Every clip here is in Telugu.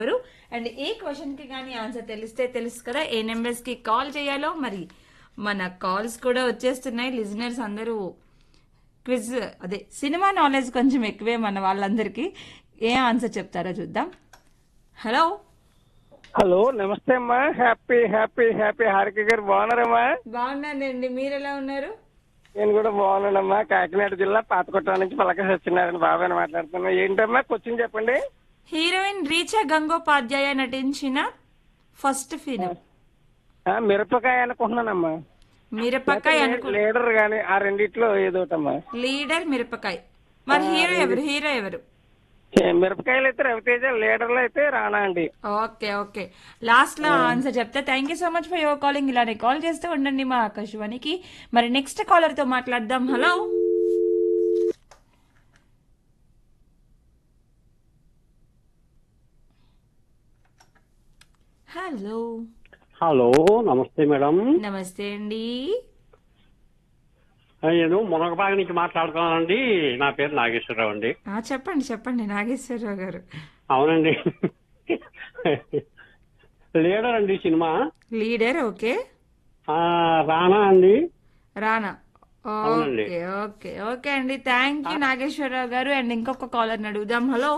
ఎవరు అండ్ ఏ క్వశ్చన్ కి కానీ ఆన్సర్ తెలిస్తే తెలుసు కదా ఏ నెంబర్స్ కి కాల్ చేయాలో మరి మన కాల్స్ కూడా వచ్చేస్తున్నాయి లిజనర్స్ అందరూ క్విజ్ అదే సినిమా నాలెడ్జ్ కొంచెం ఎక్కువే మన వాళ్ళందరికీ ఏ ఆన్సర్ చెప్తారో చూద్దాం హలో హలో నమస్తే అమ్మా హ్యాపీ హ్యాపీ హ్యాపీ హారిక గారు బాగున్నారమ్మా బాగున్నానండి మీరు ఎలా ఉన్నారు నేను కూడా బాగున్నానమ్మా కాకినాడ జిల్లా పాతకొట్ట నుంచి పలక సత్యనారాయణ బాబాయ్ మాట్లాడుతున్నా ఏంటమ్మా క్వశ్చన్ చెప్పండి హీరోయిన్ రీచా గంగోపాధ్యాయ నటించిన ఫస్ట్ ఫిలిం ఆ, మిరపకాయ అనుకుంటున్నానమ్మా మిరపకాయ అనుకు లీడర్ గాని ఆ రెండిట్లో ఏదో ఒకటమ్మా లీడర్ మిరపకాయ మరి హీరో ఎవరు హీరో ఎవరు ఏ, మిరపకాయలు అయితే రవితేజ లీడర్లు అయితే రానా అండి ఓకే ఓకే లాస్ట్ లో ఆన్సర్ చెప్తే thank you so much for your calling ఇలానే కాల్ చేస్తూ ఉండండి మా ఆకాశవాణికి మరి నెక్స్ట్ కాలర్ తో మాట్లాడదాం హలో హలో హలో నమస్తే మేడం నమస్తే అండి నేను మునగబాగ నుంచి మాట్లాడుతున్నానండి నా పేరు నాగేశ్వరరావు అండి ఆ, చెప్పండి చెప్పండి నాగేశ్వరరావు గారు అవునండి లీడర్ అండి సినిమా లీడర్ ఓకే ఆ, రానా అండి రానా అవునండి. ఓకే ఓకే ఓకే అండి థ్యాంక్ యూ నాగేశ్వరరావు గారు అండ్ ఇంకొక కాలర్ అడుగుదాం హలో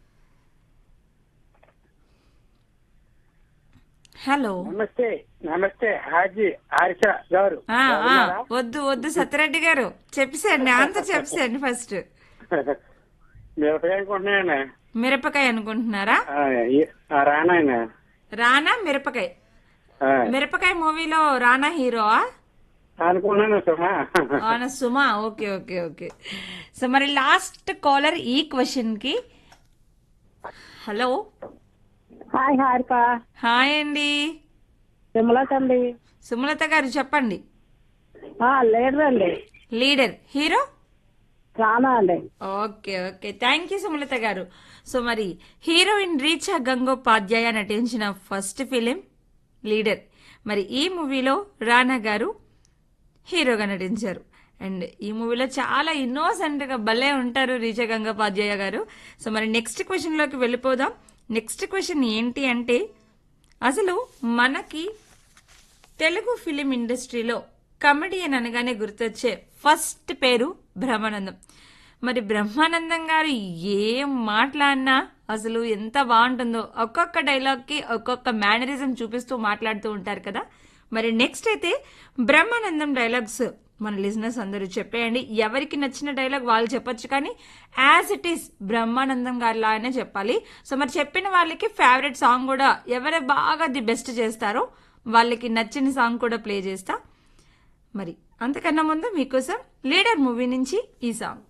హలో నమస్తే నమస్తే హాజీ హారిక గారు ఆ, ఆ, వద్దు వద్దు సత్యరెడ్డి గారు చెప్పేసేయండి ఆన్సర్ చెప్పేసేయండి ఫస్ట్ మిరపకాయ అనుకుంటున్నాయన మిరపకాయ అనుకుంటున్నారా రానాయన రానా మిరపకాయ మిరపకాయ మూవీలో రానా హీరోవా అనుకున్నాను సుమా అవునా Suma okay okay okay so మరి లాస్ట్ కాలర్ ఈ క్వశ్చన్ కి హలో హాయ్ హారిక హాయ్ అండి విమలత అండి సుమలత గారు చెప్పండి ఆ, లీడర్ అండి లీడర్ హీరో రానా అండి okay okay thank you Sumalatha గారు సో మరి హీరోయిన్ రీచా గంగోపాధ్యాయ నటించిన ఫస్ట్ ఫిలిం లీడర్ మరి ఈ మూవీలో రానా గారు హీరోగా నటించారు అండ్ ఈ మూవీలో చాలా innocent గా భలే ఉంటారు రీచా గంగోపాధ్యాయ గారు సో మరి నెక్స్ట్ క్వశ్చన్లోకి వెళ్ళిపోదాం నెక్స్ట్ క్వశ్చన్ ఏంటి అంటే అసలు మనకి తెలుగు ఫిలిం ఇండస్ట్రీలో కమెడియన్ అనగానే గుర్తొచ్చే ఫస్ట్ పేరు బ్రహ్మానందం మరి బ్రహ్మానందం గారు ఏం మాట్లాడినా అసలు ఎంత బాగుంటుందో ఒక్కొక్క డైలాగ్కి ఒక్కొక్క మేనరిజం చూపిస్తూ మాట్లాడుతూ ఉంటారు కదా మరి నెక్స్ట్ అయితే బ్రహ్మానందం డైలాగ్స్ మన లిజినెస్ అందరూ చెప్పేయండి ఎవరికి నచ్చిన డైలాగ్ వాళ్ళు చెప్పొచ్చు కానీ యాజ్ ఇట్ ఈస్ బ్రహ్మానందం గారి లాగానే చెప్పాలి సో మరి చెప్పిన వాళ్ళకి ఫేవరెట్ సాంగ్ కూడా ఎవరు బాగా ది బెస్ట్ చేస్తారో వాళ్ళకి నచ్చిన సాంగ్ కూడా ప్లే చేస్తా మరి అంతకన్నా ముందు మీకోసం లీడర్ మూవీ నుంచి ఈ సాంగ్